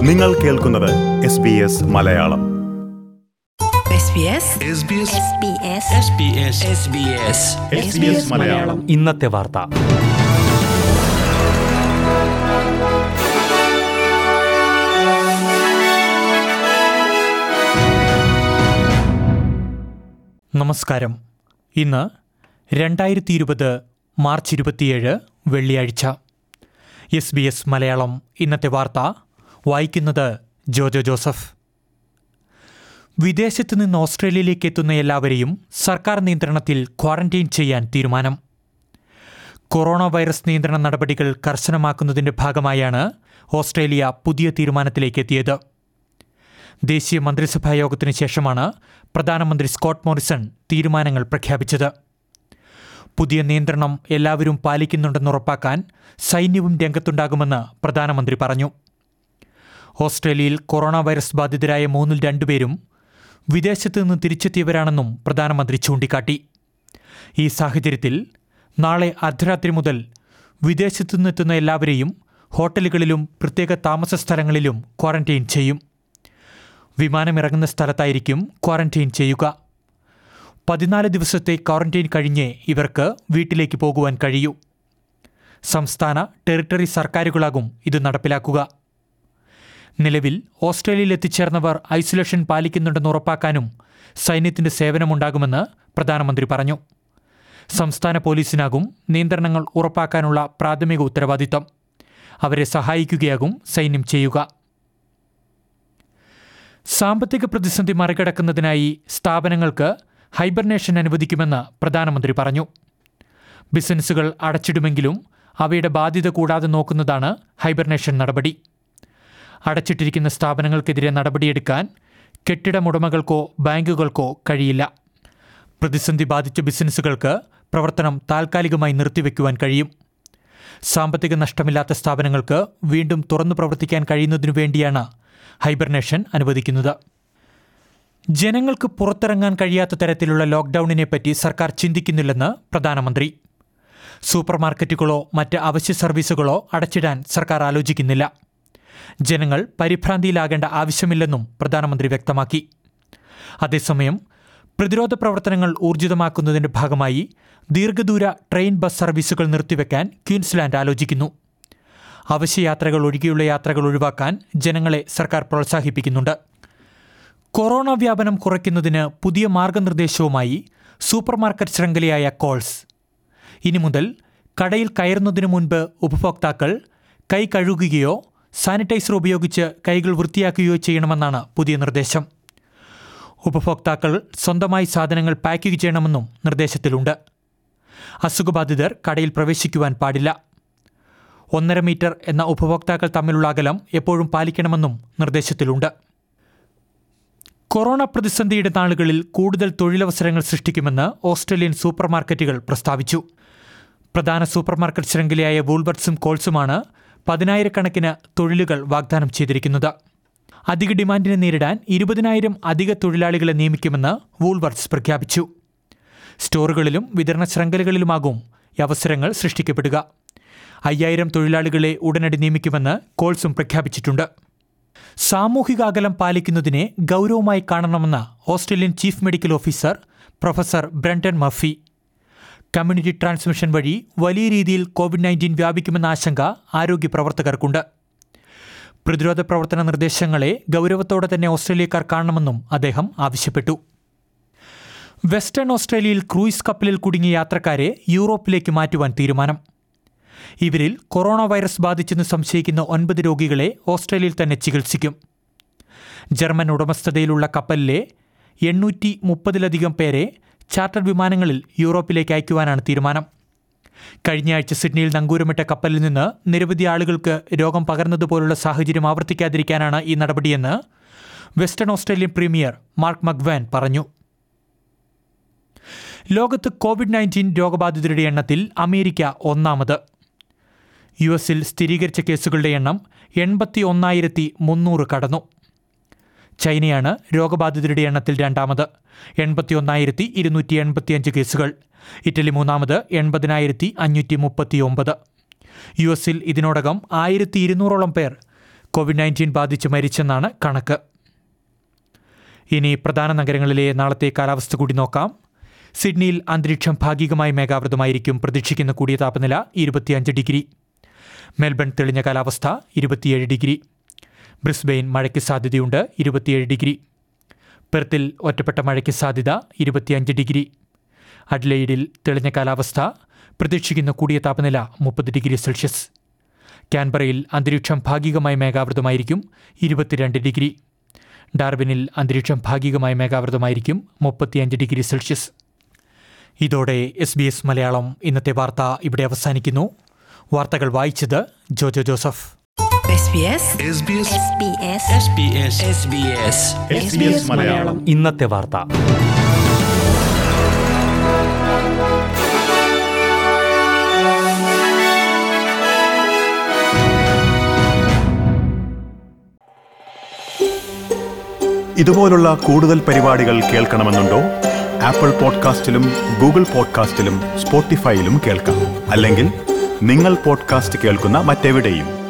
നിങ്ങൾ കേൾക്കുന്നത് S B S Malayalam SBS SBS SBS SBS SBS SBS Malayalam ഇന്നത്തെ വാർത്ത നമസ്കാരം ഇന്ന് രണ്ടായിരത്തി ഇരുപത് മാർച്ച് ഇരുപത്തിയേഴ് വെള്ളിയാഴ്ച എസ് ബി എസ് മലയാളം ഇന്നത്തെ വാർത്ത വായിക്കുന്നത് ജോജോ ജോസഫ് വിദേശത്ത് നിന്ന് ഓസ്ട്രേലിയയിലേക്ക് എത്തുന്ന എല്ലാവരെയും സർക്കാർ നിയന്ത്രണത്തിൽ ക്വാറന്റൈൻ ചെയ്യാൻ തീരുമാനം കൊറോണ വൈറസ് നിയന്ത്രണ നടപടികൾ കർശനമാക്കുന്നതിന്റെ ഭാഗമായാണ് ഓസ്ട്രേലിയ പുതിയ തീരുമാനത്തിലേക്ക് എത്തിയത് ദേശീയ മന്ത്രിസഭാ യോഗത്തിന് ശേഷമാണ് പ്രധാനമന്ത്രി സ്കോട്ട് മോറിസൺ തീരുമാനങ്ങൾ പ്രഖ്യാപിച്ചത് പുതിയ നിയന്ത്രണം എല്ലാവരും പാലിക്കുന്നുണ്ടെന്ന് ഉറപ്പാക്കാൻ സൈന്യവും രംഗത്തുണ്ടാകുമെന്ന് പ്രധാനമന്ത്രി പറഞ്ഞു ഓസ്ട്രേലിയയിൽ കൊറോണ വൈറസ് ബാധിതരായ മൂന്നിൽ രണ്ടുപേരും വിദേശത്ത് നിന്ന് തിരിച്ചെത്തിയവരാണെന്നും പ്രധാനമന്ത്രി ചൂണ്ടിക്കാട്ടി ഈ സാഹചര്യത്തിൽ നാളെ അർദ്ധരാത്രി മുതൽ വിദേശത്തു നിന്നെത്തുന്ന എല്ലാവരെയും ഹോട്ടലുകളിലും പ്രത്യേക താമസ സ്ഥലങ്ങളിലും ക്വാറന്റൈൻ ചെയ്യും വിമാനമിറങ്ങുന്ന സ്ഥലത്തായിരിക്കും ക്വാറന്റൈൻ ചെയ്യുക പതിനാല് ദിവസത്തെ ക്വാറന്റൈൻ കഴിഞ്ഞേ ഇവർക്ക് വീട്ടിലേക്ക് പോകുവാൻ കഴിയൂ സംസ്ഥാന ടെറിട്ടറി സർക്കാരുകളാകും ഇത് നടപ്പിലാക്കുക നിലവിൽ ഓസ്ട്രേലിയയിൽ എത്തിച്ചേർന്നവർ ഐസൊലേഷൻ പാലിക്കുന്നുണ്ടെന്ന് ഉറപ്പാക്കാനും സൈന്യത്തിന്റെ സേവനമുണ്ടാകുമെന്ന് പ്രധാനമന്ത്രി പറഞ്ഞു സംസ്ഥാന പോലീസിനാകും നിയന്ത്രണങ്ങൾ ഉറപ്പാക്കാനുള്ള പ്രാഥമിക ഉത്തരവാദിത്തം അവരെ സഹായിക്കുകയാകും സൈന്യം ചെയ്യുക സാമ്പത്തിക പ്രതിസന്ധി മറികടക്കുന്നതിനായി സ്ഥാപനങ്ങൾക്ക് ഹൈബർനേഷൻ അനുവദിക്കുമെന്ന് പ്രധാനമന്ത്രി പറഞ്ഞു ബിസിനസ്സുകൾ അടച്ചിടുമെങ്കിലും അവയുടെ ബാധ്യത കൂടാതെ നോക്കുന്നതാണ് ഹൈബർനേഷൻ നടപടി അടച്ചിട്ടിരിക്കുന്ന സ്ഥാപനങ്ങൾക്കെതിരെ നടപടിയെടുക്കാൻ കെട്ടിടമുടമകൾക്കോ ബാങ്കുകൾക്കോ കഴിയില്ല പ്രതിസന്ധി ബാധിച്ച ബിസിനസ്സുകൾക്ക് പ്രവർത്തനം താൽക്കാലികമായി നിർത്തിവെക്കുവാൻ കഴിയും സാമ്പത്തിക നഷ്ടമില്ലാത്ത സ്ഥാപനങ്ങൾക്ക് വീണ്ടും തുറന്നു പ്രവർത്തിക്കാൻ കഴിയുന്നതിനു വേണ്ടിയാണ് ഹൈബർനേഷൻ അനുവദിക്കുന്നത് ജനങ്ങൾക്ക് പുറത്തിറങ്ങാൻ കഴിയാത്ത തരത്തിലുള്ള ലോക്ക്ഡൌണിനെ പറ്റി സർക്കാർ ചിന്തിക്കുന്നില്ലെന്ന് പ്രധാനമന്ത്രി സൂപ്പർമാർക്കറ്റുകളോ മറ്റ് അവശ്യ സർവീസുകളോ അടച്ചിടാൻ സർക്കാർ ആലോചിക്കുന്നില്ല ജനങ്ങൾ പരിഭ്രാന്തിയിലാകേണ്ട ആവശ്യമില്ലെന്നും പ്രധാനമന്ത്രി വ്യക്തമാക്കി അതേസമയം പ്രതിരോധ പ്രവർത്തനങ്ങൾ ഊർജിതമാക്കുന്നതിന്റെ ഭാഗമായി ദീർഘദൂര ട്രെയിൻ ബസ് സർവീസുകൾ നിർത്തിവെക്കാൻ ക്വീൻസ്ലാൻഡ് ആലോചിക്കുന്നു അവശ്യയാത്രകൾ ഒഴികെയുള്ള യാത്രകൾ ഒഴിവാക്കാൻ ജനങ്ങളെ സർക്കാർ പ്രോത്സാഹിപ്പിക്കുന്നുണ്ട് കൊറോണ വ്യാപനം കുറയ്ക്കുന്നതിന് പുതിയ മാർഗനിർദ്ദേശവുമായി സൂപ്പർമാർക്കറ്റ് ശൃംഖലയായ കോൾസ് ഇനി മുതൽ കടയിൽ കയറുന്നതിനു മുൻപ് ഉപഭോക്താക്കൾ കൈ കഴുകുകയോ സാനിറ്റൈസർ ഉപയോഗിച്ച് കൈകൾ വൃത്തിയാക്കുകയോ ചെയ്യണമെന്നാണ് പുതിയ നിർദ്ദേശം ഉപഭോക്താക്കൾ സ്വന്തമായി സാധനങ്ങൾ പാക്ക് ചെയ്യണമെന്നും നിർദ്ദേശത്തിലുണ്ട് അസുഖബാധിതർ കടയിൽ പ്രവേശിക്കുവാൻ പാടില്ല ഒന്നര മീറ്റർ എന്ന ഉപഭോക്താക്കൾ തമ്മിലുള്ള അകലം എപ്പോഴും പാലിക്കണമെന്നും നിർദ്ദേശത്തിലുണ്ട് കൊറോണ പ്രതിസന്ധിയുടെ നാളുകളിൽ കൂടുതൽ തൊഴിലവസരങ്ങൾ സൃഷ്ടിക്കുമെന്ന് ഓസ്ട്രേലിയൻ സൂപ്പർമാർക്കറ്റുകൾ പ്രസ്താവിച്ചു പ്രധാന സൂപ്പർമാർക്കറ്റ് ശൃംഖലയായ വൂൾബർട്സും കോൾസുമാണ് പതിനായിരക്കണക്കിന് തൊഴിലുകൾ വാഗ്ദാനം ചെയ്തിരിക്കുന്നത് അധിക ഡിമാൻഡിനെ നേരിടാൻ ഇരുപതിനായിരം അധിക തൊഴിലാളികളെ നിയമിക്കുമെന്ന് വൂൾവർട്സ് പ്രഖ്യാപിച്ചു സ്റ്റോറുകളിലും വിതരണ ശൃംഖലകളിലുമാകും ഈ അവസരങ്ങൾ സൃഷ്ടിക്കപ്പെടുക അയ്യായിരം തൊഴിലാളികളെ ഉടനടി നിയമിക്കുമെന്ന് കോൾസും പ്രഖ്യാപിച്ചിട്ടുണ്ട് സാമൂഹിക അകലം പാലിക്കുന്നതിനെ ഗൗരവമായി കാണണമെന്ന് Australian chief medical officer professor Brendan Murphy community transmission വഴി വലിയ രീതിയിൽ കോവിഡ് നയൻറ്റീൻ വ്യാപിക്കുമെന്ന ആശങ്ക ആരോഗ്യ പ്രവർത്തകർക്കുണ്ട് പ്രതിരോധ പ്രവർത്തന നിർദ്ദേശങ്ങളെ ഗൗരവത്തോടെ തന്നെ ഓസ്ട്രേലിയക്കാർ കാണണമെന്നും അദ്ദേഹം ആവശ്യപ്പെട്ടു വെസ്റ്റേൺ ഓസ്ട്രേലിയയിൽ ക്രൂയിസ് കപ്പലിൽ കുടുങ്ങിയ യാത്രക്കാരെ യൂറോപ്പിലേക്ക് മാറ്റുവാൻ തീരുമാനം ഇവരിൽ കൊറോണ വൈറസ് ബാധിച്ചെന്ന് സംശയിക്കുന്ന ഒൻപത് രോഗികളെ ഓസ്ട്രേലിയയിൽ തന്നെ ചികിത്സിക്കും ജർമ്മൻ ഉടമസ്ഥതയിലുള്ള കപ്പലിലെ എണ്ണൂറ്റി മുപ്പതിലധികം പേരെ ചാർട്ടർ വിമാനങ്ങളിൽ യൂറോപ്പിലേക്ക് അയക്കുവാനാണ് തീരുമാനം കഴിഞ്ഞയാഴ്ച സിഡ്നിയിൽ നങ്കൂരമിട്ട കപ്പലിൽ നിന്ന് നിരവധി ആളുകൾക്ക് രോഗം പകർന്നതുപോലുള്ള സാഹചര്യം ആവർത്തിക്കാതിരിക്കാനാണ് ഈ നടപടിയെന്ന് Western Australian premier Mark McGowan പറഞ്ഞു ലോകത്ത് കോവിഡ് നയൻറ്റീൻ രോഗബാധിതരുടെ എണ്ണത്തിൽ അമേരിക്ക ഒന്നാമത് യു എസിൽ സ്ഥിരീകരിച്ച കേസുകളുടെ എണ്ണം എൺപത്തി ഒന്നായിരത്തി മുന്നൂറ് കടന്നു ചൈനയാണ് രോഗബാധിതരുടെ എണ്ണത്തിൽ രണ്ടാമത് എൺപത്തി ഒന്നായിരത്തി ഇരുന്നൂറ്റി എൺപത്തിയഞ്ച് കേസുകൾ ഇറ്റലി മൂന്നാമത് എൺപതിനായിരത്തി അഞ്ഞൂറ്റി മുപ്പത്തി ഒമ്പത് യു എസിൽ ഇതിനോടകം ആയിരത്തി ഇരുന്നൂറോളം പേർ കോവിഡ് നയൻറ്റീൻ ബാധിച്ച് മരിച്ചെന്നാണ് കണക്ക് ഇനി പ്രധാന നഗരങ്ങളിലെ നാളത്തെ കാലാവസ്ഥ കൂടി നോക്കാം സിഡ്നിയിൽ അന്തരീക്ഷം ഭാഗികമായി മേഘാവൃതമായിരിക്കും പ്രതീക്ഷിക്കുന്ന കൂടിയ താപനില ഇരുപത്തിയഞ്ച് ഡിഗ്രി മെൽബൺ തെളിഞ്ഞ കാലാവസ്ഥ ഇരുപത്തിയേഴ് ഡിഗ്രി ബ്രിസ്ബെയിൻ മഴയ്ക്ക് സാധ്യതയുണ്ട് ഇരുപത്തിയേഴ് ഡിഗ്രി പെർത്തിൽ ഒറ്റപ്പെട്ട മഴയ്ക്ക് സാധ്യത ഇരുപത്തിയഞ്ച് ഡിഗ്രി അഡ്ലെയ്ഡിൽ തെളിഞ്ഞ കാലാവസ്ഥ പ്രതീക്ഷിക്കുന്ന കൂടിയ താപനില മുപ്പത് ഡിഗ്രി സെൽഷ്യസ് കാൻബറയിൽ അന്തരീക്ഷം ഭാഗികമായി മേഘാവൃതമായിരിക്കും ഇരുപത്തിരണ്ട് ഡിഗ്രി ഡാർബിനിൽ അന്തരീക്ഷം ഭാഗികമായി മേഘാവൃതമായിരിക്കും മുപ്പത്തിയഞ്ച് ഡിഗ്രി സെൽഷ്യസ് ഇതോടെ എസ് ബി എസ് മലയാളം ഇന്നത്തെ വാർത്ത ഇവിടെ അവസാനിക്കുന്നു വാർത്തകൾ വായിച്ചത് Jojo Joseph SBS SBS SBS SBS SBS SBS Malayalam ഇന്നത്തെ വാർത്ത ഇതുപോലുള്ള കൂടുതൽ പരിപാടികൾ കേൾക്കണമെന്നുണ്ടോ ആപ്പിൾ പോഡ്കാസ്റ്റിലും ഗൂഗിൾ പോഡ്കാസ്റ്റിലും സ്പോട്ടിഫൈയിലും കേൾക്കാം അല്ലെങ്കിൽ നിങ്ങൾ പോഡ്കാസ്റ്റ് കേൾക്കുന്ന മറ്റെവിടെയും